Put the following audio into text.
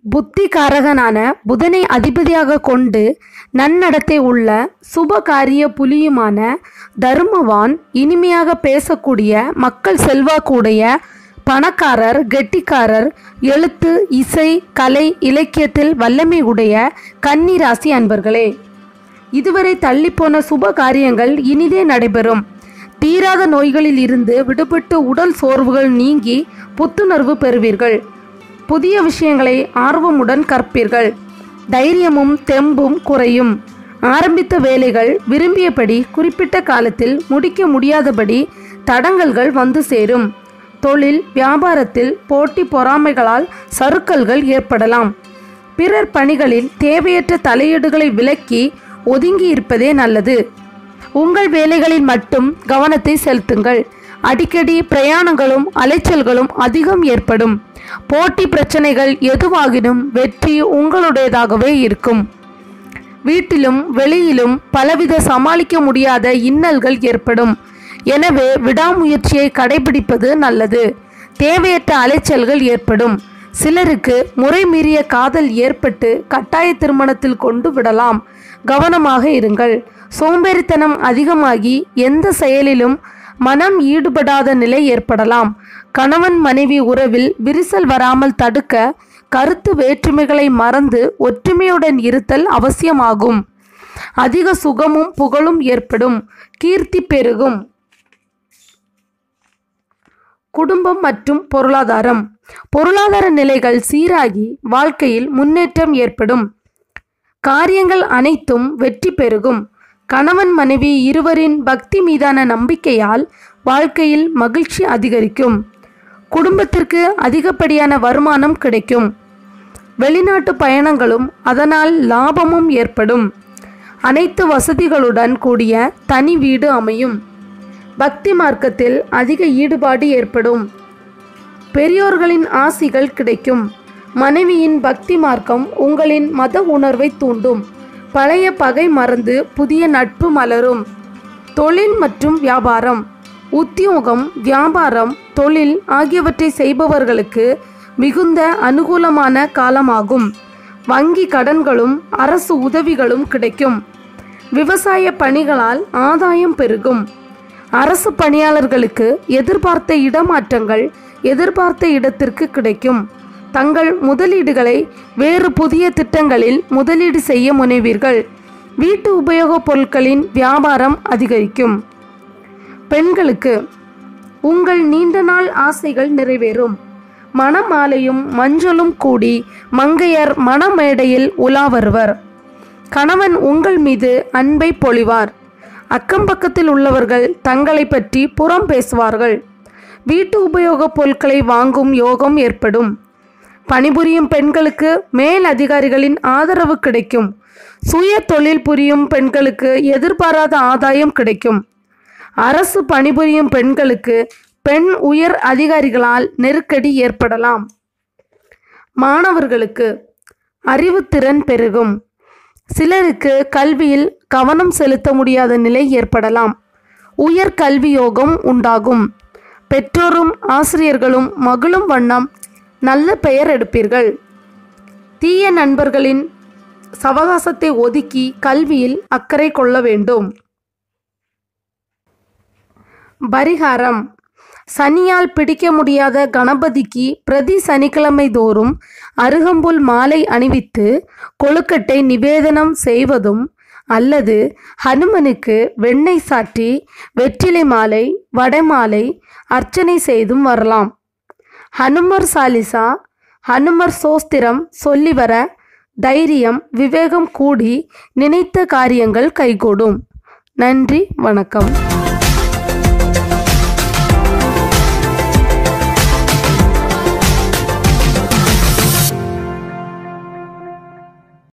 புத்திகாரகனான புதனை அதிபதியாக கொண்டு நன்னடத்தை உள்ள சுபகாரிய புலியுமான தருமவான் இனிமையாக பேசக்கூடிய மக்கள் செல்வாக்குடைய பணக்காரர் கெட்டிக்காரர் எழுத்து இசை கலை இலக்கியத்தில் வல்லமை உடைய கன்னிராசி அன்பர்களே இதுவரை தள்ளிப்போன சுப காரியங்கள் இனிதே நடைபெறும் தீராத நோய்களில் இருந்து விடுபட்டு உடல் சோர்வுகள் நீங்கி புத்துணர்வு பெறுவீர்கள் புதிய விஷயங்களை ஆர்வமுடன் கற்பீர்கள் தைரியமும் தெம்பும் குறையும் ஆரம்பித்த வேலைகள் விரும்பியபடி குறிப்பிட்ட காலத்தில் முடிக்க முடியாதபடி தடங்கல்கள் வந்து சேரும் தொழில் வியாபாரத்தில் போட்டி பொறாமைகளால் சறுக்கல்கள் ஏற்படலாம் பிறர் பணிகளில் தேவையற்ற தலையீடுகளை விலக்கி ஒதுங்கி இருப்பதே நல்லது உங்கள் வேலைகளில் மட்டும் கவனத்தை செலுத்துங்கள் அடிக்கடி பிரயாணங்களும் அலைச்சல்களும் அதிகம் ஏற்படும் போட்டி பிரச்சனைகள் எதுவாகினும் வெற்றி உங்களுடையதாகவே இருக்கும் வீட்டிலும் வெளியிலும் பலவித சமாளிக்க முடியாத இன்னல்கள் ஏற்படும் எனவே விடாமுயற்சியை கடைபிடிப்பது நல்லது தேவையற்ற அலைச்சல்கள் ஏற்படும் சிலருக்கு முறைமீறிய காதல் ஏற்பட்டு கட்டாய திருமணத்தில் கொண்டு விடலாம் கவனமாக இருங்கள் சோம்பேறித்தனம் அதிகமாகி எந்த செயலிலும் மனம் ஈடுபடாத நிலை ஏற்படலாம் கணவன் மனைவி உறவில் விரிசல் வராமல் தடுக்க கருத்து வேற்றுமைகளை மறந்து ஒற்றுமையுடன் இருத்தல் அவசியமாகும் அதிக சுகமும் புகழும் ஏற்படும் கீர்த்தி பெருகும் குடும்பம் மற்றும் பொருளாதாரம் பொருளாதார நிலைகள் சீராகி வாழ்க்கையில் முன்னேற்றம் ஏற்படும் காரியங்கள் அனைத்தும் வெற்றி பெருகும் கணவன் மனைவி இருவரின் பக்தி மீதான நம்பிக்கையால் வாழ்க்கையில் மகிழ்ச்சி அதிகரிக்கும் குடும்பத்திற்கு அதிகப்படியான வருமானம் கிடைக்கும் வெளிநாட்டு பயணங்களும் அதனால் லாபமும் ஏற்படும் அனைத்து வசதிகளுடன் கூடிய தனி வீடு அமையும் பக்தி மார்க்கத்தில் அதிக ஈடுபாடு ஏற்படும் பெரியோர்களின் ஆசிகள் கிடைக்கும் மனைவியின் பக்தி மார்க்கம் உங்களின் மத உணர்வை தூண்டும் பழைய பகை மறந்து புதிய நட்பு மலரும் தொழில் மற்றும் வியாபாரம் உத்தியோகம் வியாபாரம் தொழில் ஆகியவற்றை செய்பவர்களுக்கு மிகுந்த அனுகூலமான காலமாகும் வங்கி கடன்களும் அரசு உதவிகளும் கிடைக்கும் விவசாய பணிகளால் ஆதாயம் பெருகும் அரசு பணியாளர்களுக்கு எதிர்பார்த்த இடமாற்றங்கள் எதிர்பார்த்த இடத்திற்கு கிடைக்கும் தங்கள் முதலீடுகளை வேறு புதிய திட்டங்களில் முதலீடு செய்ய முனைவீர்கள் வீட்டு உபயோகப் பொருட்களின் வியாபாரம் அதிகரிக்கும் பெண்களுக்கு உங்கள் நீண்ட நாள் ஆசைகள் நிறைவேறும் மணமாலையும் மஞ்சளும் கூடி மங்கையர் மணமேடையில் உலா வருவர் கணவன் உங்கள் மீது அன்பை பொழிவார் அக்கம் பக்கத்தில் உள்ளவர்கள் தங்களை பற்றி புறம் பேசுவார்கள் வீட்டு உபயோகப் பொருட்களை வாங்கும் யோகம் ஏற்படும் பணிபுரியும் பெண்களுக்கு மேல் அதிகாரிகளின் ஆதரவு கிடைக்கும் சுய தொழில் புரியும் பெண்களுக்கு எதிர்பாராத ஆதாயம் கிடைக்கும் அரசு பணிபுரியும் பெண்களுக்கு பெண் உயர் அதிகாரிகளால் நெருக்கடி ஏற்படலாம் மாணவர்களுக்கு அறிவுத்திறன் பெருகும் சிலருக்கு கல்வியில் கவனம் செலுத்த முடியாத நிலை ஏற்படலாம் உயர் கல்வி யோகம் உண்டாகும் பெற்றோரும் ஆசிரியர்களும் மகிழும் வண்ணம் நல்ல பெயர் எடுப்பீர்கள் தீய நண்பர்களின் சவகாசத்தை ஒதுக்கி கல்வியில் அக்கறை கொள்ள வேண்டும் பரிகாரம் சனியால் பிடிக்க முடியாத கணபதிக்கு பிரதி சனிக்கிழமை தோறும் அருகம்புல் மாலை அணிவித்து கொழுக்கட்டை நிவேதனம் செய்வதும் அல்லது ஹனுமனுக்கு வெண்ணெய் சாற்றி வெற்றிலை மாலை வடைமாலை அர்ச்சனை செய்தும் வரலாம் ஹனுமர் சாலிசா ஹனுமர் சோஸ்திரம் சொல்லி வர தைரியம் விவேகம் கூடி நினைத்த காரியங்கள் கைகூடும் நன்றி வணக்கம்